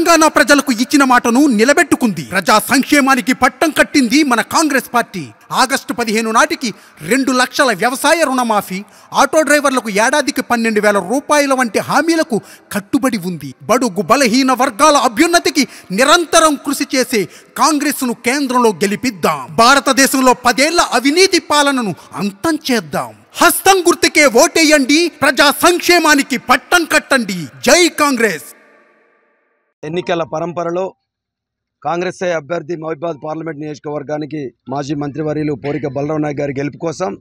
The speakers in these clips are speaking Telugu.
తెలంగాణ ప్రజలకు ఇచ్చిన మాటను నిలబెట్టుకుంది ప్రజా సంక్షేమానికి పట్టం కట్టింది మన కాంగ్రెస్ పార్టీ ఆగస్టు పదిహేను నాటికి రెండు లక్షల వ్యవసాయ రుణమాఫీ ఆటో డ్రైవర్లకు ఏడాదికి పన్నెండు వేల రూపాయల వంటి హామీలకు కట్టుబడి ఉంది బడుగు బలహీన వర్గాల అభ్యున్నతికి నిరంతరం కృషి చేసే కాంగ్రెస్ను కేంద్రంలో గెలిపిద్దాం భారతదేశంలో పదేళ్ల అవినీతి పాలనను అంతం చేద్దాం హస్తం గుర్తుకే ఓటేయండి ప్రజా సంక్షేమానికి పట్టం కట్టండి జై కాంగ్రెస్ ఎన్నికల పరంపరలో కాంగ్రెస్ అభ్యర్థి మహబాద్ పార్లమెంట్ నియోజకవర్గానికి మాజీ మంత్రివర్యులు పోరిక బలరాం నాయక్ గారి గెలుపు కోసం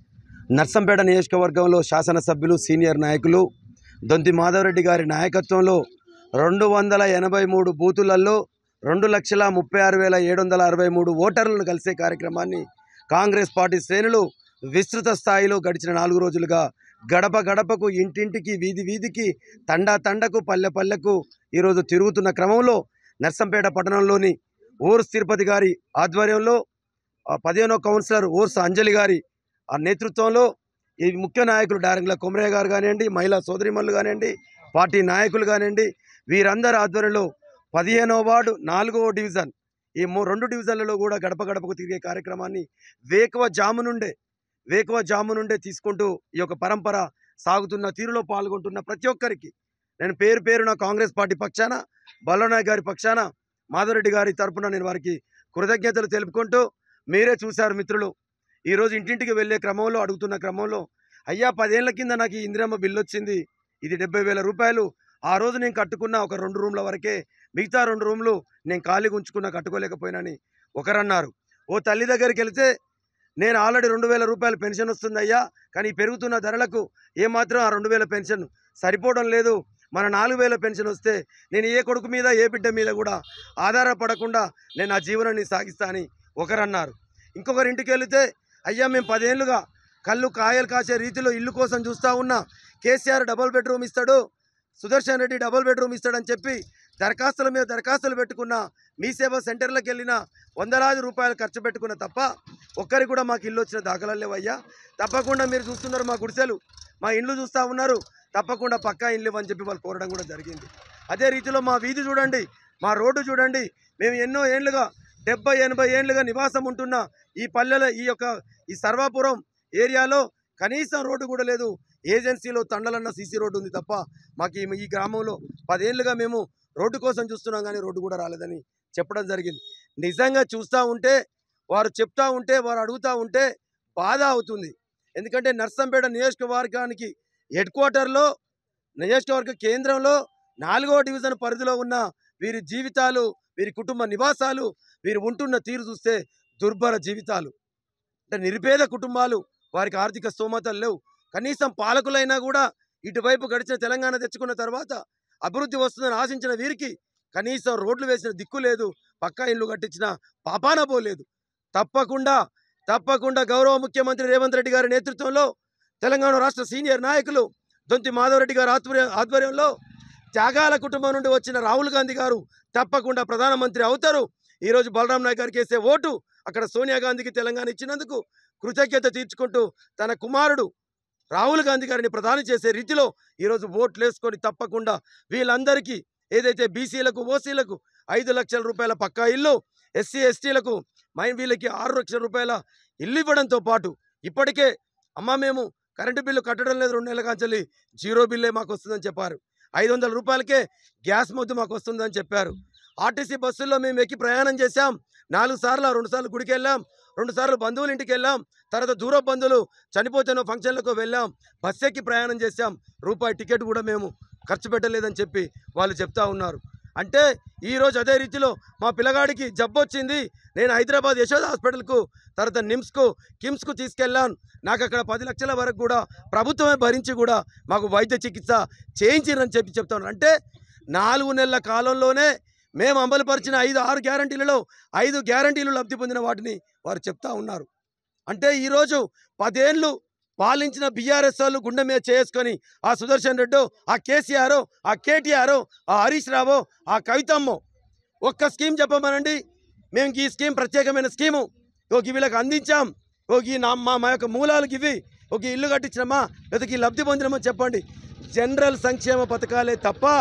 నర్సంపేట నియోజకవర్గంలో శాసనసభ్యులు సీనియర్ నాయకులు దొంతి మాధవరెడ్డి గారి నాయకత్వంలో రెండు వందల ఎనభై మూడు బూతులలో రెండు లక్షల ముప్పై ఆరు వేల ఏడు వందల అరవై మూడు ఓటర్లను కలిసే కార్యక్రమాన్ని కాంగ్రెస్ పార్టీ శ్రేణులు విస్తృత స్థాయిలో గడిచిన నాలుగు రోజులుగా గడప గడపకు ఇంటింటికి వీధి వీధికి తండా తండకు పల్లె పల్లెకు ఈరోజు తిరుగుతున్న క్రమంలో నర్సంపేట పట్టణంలోని ఓర్స్ తిరుపతి గారి ఆధ్వర్యంలో ఆ పదిహేనో కౌన్సిలర్ ఓర్స్ అంజలి గారి ఆ నేతృత్వంలో ఈ ముఖ్య నాయకులు డారంగుల కొమరయ్య గారు కానివ్వండి మహిళా సోదరిమల్లు కానివ్వండి పార్టీ నాయకులు కానివ్వండి వీరందరి ఆధ్వర్యంలో పదిహేనో వార్డు నాలుగవ డివిజన్ ఈ మూ రెండు డివిజన్లలో కూడా గడప గడపకు తిరిగే కార్యక్రమాన్ని వేకువ జాము నుండే వేకువ జాము నుండే తీసుకుంటూ ఈ యొక్క పరంపర సాగుతున్న తీరులో పాల్గొంటున్న ప్రతి ఒక్కరికి నేను పేరు పేరున కాంగ్రెస్ పార్టీ పక్షాన బల్లనాయక్ గారి పక్షాన మాధవరెడ్డి గారి తరపున నేను వారికి కృతజ్ఞతలు తెలుపుకుంటూ మీరే చూశారు మిత్రులు ఈరోజు ఇంటింటికి వెళ్ళే క్రమంలో అడుగుతున్న క్రమంలో అయ్యా పదేళ్ల కింద నాకు ఈ ఇందిరమ్మ బిల్లు వచ్చింది ఇది డెబ్బై వేల రూపాయలు ఆ రోజు నేను కట్టుకున్న ఒక రెండు రూమ్ల వరకే మిగతా రెండు రూమ్లు నేను ఖాళీగా ఉంచుకున్న కట్టుకోలేకపోయినని ఒకరన్నారు ఓ తల్లి దగ్గరికి వెళితే నేను ఆల్రెడీ రెండు వేల రూపాయల పెన్షన్ వస్తుంది అయ్యా కానీ ఈ పెరుగుతున్న ధరలకు ఏమాత్రం ఆ రెండు వేల పెన్షన్ సరిపోవడం లేదు మన నాలుగు వేల పెన్షన్ వస్తే నేను ఏ కొడుకు మీద ఏ బిడ్డ మీద కూడా ఆధారపడకుండా నేను ఆ జీవనాన్ని సాగిస్తా అని ఒకరన్నారు ఇంకొకరి ఇంటికి వెళితే అయ్యా మేము పదేళ్ళుగా కళ్ళు కాయలు కాసే రీతిలో ఇల్లు కోసం చూస్తూ ఉన్నా కేసీఆర్ డబుల్ బెడ్రూమ్ ఇస్తాడు సుదర్శన్ రెడ్డి డబుల్ బెడ్రూమ్ ఇస్తాడని చెప్పి దరఖాస్తుల మీద దరఖాస్తులు పెట్టుకున్న మీ సేవ సెంటర్లకు వెళ్ళిన వందలాది రూపాయలు ఖర్చు పెట్టుకున్న తప్ప ఒక్కరికి కూడా మాకు ఇల్లు వచ్చిన దాఖలాలు లేవయ్యా తప్పకుండా మీరు చూస్తున్నారు మా గుడిసెలు మా ఇండ్లు చూస్తూ ఉన్నారు తప్పకుండా పక్కా ఇల్లు ఇవ్వని చెప్పి వాళ్ళు కోరడం కూడా జరిగింది అదే రీతిలో మా వీధి చూడండి మా రోడ్డు చూడండి మేము ఎన్నో ఏళ్ళుగా డెబ్బై ఎనభై ఏళ్ళుగా నివాసం ఉంటున్న ఈ పల్లెల ఈ యొక్క ఈ సర్వాపురం ఏరియాలో కనీసం రోడ్డు కూడా లేదు ఏజెన్సీలో తండలన్న సీసీ రోడ్డు ఉంది తప్ప మాకు ఈ ఈ గ్రామంలో పదేళ్ళుగా మేము రోడ్డు కోసం చూస్తున్నాం కానీ రోడ్డు కూడా రాలేదని చెప్పడం జరిగింది నిజంగా చూస్తూ ఉంటే వారు చెప్తా ఉంటే వారు అడుగుతూ ఉంటే బాధ అవుతుంది ఎందుకంటే నర్సంపేట నియోజకవర్గానికి హెడ్ క్వార్టర్లో నియోజకవర్గ కేంద్రంలో నాలుగో డివిజన్ పరిధిలో ఉన్న వీరి జీవితాలు వీరి కుటుంబ నివాసాలు వీరు ఉంటున్న తీరు చూస్తే దుర్భర జీవితాలు అంటే నిరుపేద కుటుంబాలు వారికి ఆర్థిక స్తోమతలు లేవు కనీసం పాలకులైనా కూడా ఇటువైపు గడిచిన తెలంగాణ తెచ్చుకున్న తర్వాత అభివృద్ధి వస్తుందని ఆశించిన వీరికి కనీసం రోడ్లు వేసిన దిక్కు లేదు పక్కా ఇల్లు కట్టించిన పాపాన పోలేదు తప్పకుండా తప్పకుండా గౌరవ ముఖ్యమంత్రి రేవంత్ రెడ్డి గారి నేతృత్వంలో తెలంగాణ రాష్ట్ర సీనియర్ నాయకులు దొంతి మాధవరెడ్డి గారి ఆధ్వర్య ఆధ్వర్యంలో త్యాగాల కుటుంబం నుండి వచ్చిన రాహుల్ గాంధీ గారు తప్పకుండా ప్రధానమంత్రి అవుతారు ఈరోజు బలరాం నాయక్ గారికి వేసే ఓటు అక్కడ సోనియా గాంధీకి తెలంగాణ ఇచ్చినందుకు కృతజ్ఞత తీర్చుకుంటూ తన కుమారుడు రాహుల్ గాంధీ గారిని ప్రధాని చేసే రీతిలో ఈరోజు ఓట్లు వేసుకొని తప్పకుండా వీళ్ళందరికీ ఏదైతే బీసీలకు ఓసీలకు ఐదు లక్షల రూపాయల పక్కా ఇల్లు ఎస్సీ ఎస్టీలకు మైన్ వీళ్ళకి ఆరు లక్షల రూపాయల ఇల్లు ఇవ్వడంతో పాటు ఇప్పటికే అమ్మ మేము కరెంటు బిల్లు కట్టడం లేదు రెండు నెలల కాంచెల్లి జీరో బిల్లే మాకు వస్తుందని చెప్పారు ఐదు వందల రూపాయలకే గ్యాస్ మొద్దు మాకు వస్తుందని చెప్పారు ఆర్టీసీ బస్సుల్లో మేము ఎక్కి ప్రయాణం చేశాం నాలుగు సార్లు రెండు సార్లు గుడికి వెళ్ళాం రెండు సార్లు బంధువుల ఇంటికి వెళ్ళాం తర్వాత దూర బంధువులు చనిపోతేనో ఫంక్షన్లకు వెళ్ళాం బస్ ఎక్కి ప్రయాణం చేశాం రూపాయి టికెట్ కూడా మేము ఖర్చు పెట్టలేదని చెప్పి వాళ్ళు చెప్తా ఉన్నారు అంటే ఈరోజు అదే రీతిలో మా పిల్లగాడికి జబ్బు వచ్చింది నేను హైదరాబాద్ యశోద హాస్పిటల్కు తర్వాత నిమ్స్కు కిమ్స్కు తీసుకెళ్ళాను నాకు అక్కడ పది లక్షల వరకు కూడా ప్రభుత్వమే భరించి కూడా మాకు వైద్య చికిత్స చేయించిరని చెప్పి చెప్తాను అంటే నాలుగు నెలల కాలంలోనే మేము అమలుపరిచిన ఐదు ఆరు గ్యారంటీలలో ఐదు గ్యారంటీలు లబ్ధి పొందిన వాటిని వారు చెప్తా ఉన్నారు అంటే ఈరోజు పదేళ్ళు పాలించిన బీఆర్ఎస్ వాళ్ళు గుండె మీద చేసుకొని ఆ సుదర్శన్ రెడ్డో ఆ కేసీఆర్ ఆ కేటీఆర్ ఆ హరీష్ రావో ఆ కవితమ్మో ఒక్క స్కీమ్ చెప్పమనండి మేము ఈ స్కీమ్ ప్రత్యేకమైన స్కీము ఒక వీళ్ళకి అందించాం ఒక ఈ నా మా మా యొక్క మూలాలకు ఇవి ఒక ఇల్లు కట్టించినామా లేదా ఈ లబ్ధి పొందినామా చెప్పండి జనరల్ సంక్షేమ పథకాలే తప్ప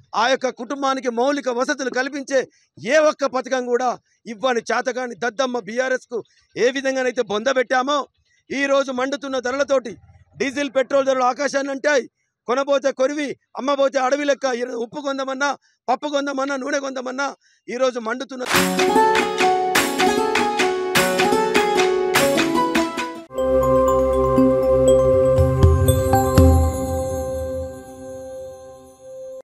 ఆ యొక్క కుటుంబానికి మౌలిక వసతులు కల్పించే ఏ ఒక్క పథకం కూడా ఇవ్వని చేతగాని దద్దమ్మ బీఆర్ఎస్కు ఏ విధంగానైతే బొందబెట్టామో ఈరోజు మండుతున్న ధరలతోటి డీజిల్ పెట్రోల్ ధరలు ఆకాశాన్ని అంటాయి కొనబోతే కొరివి అమ్మబోతే అడవి లెక్క ఈరోజు ఉప్పు కొందామన్నా పప్పు కొందామన్నా నూనె కొందామన్నా ఈరోజు మండుతున్న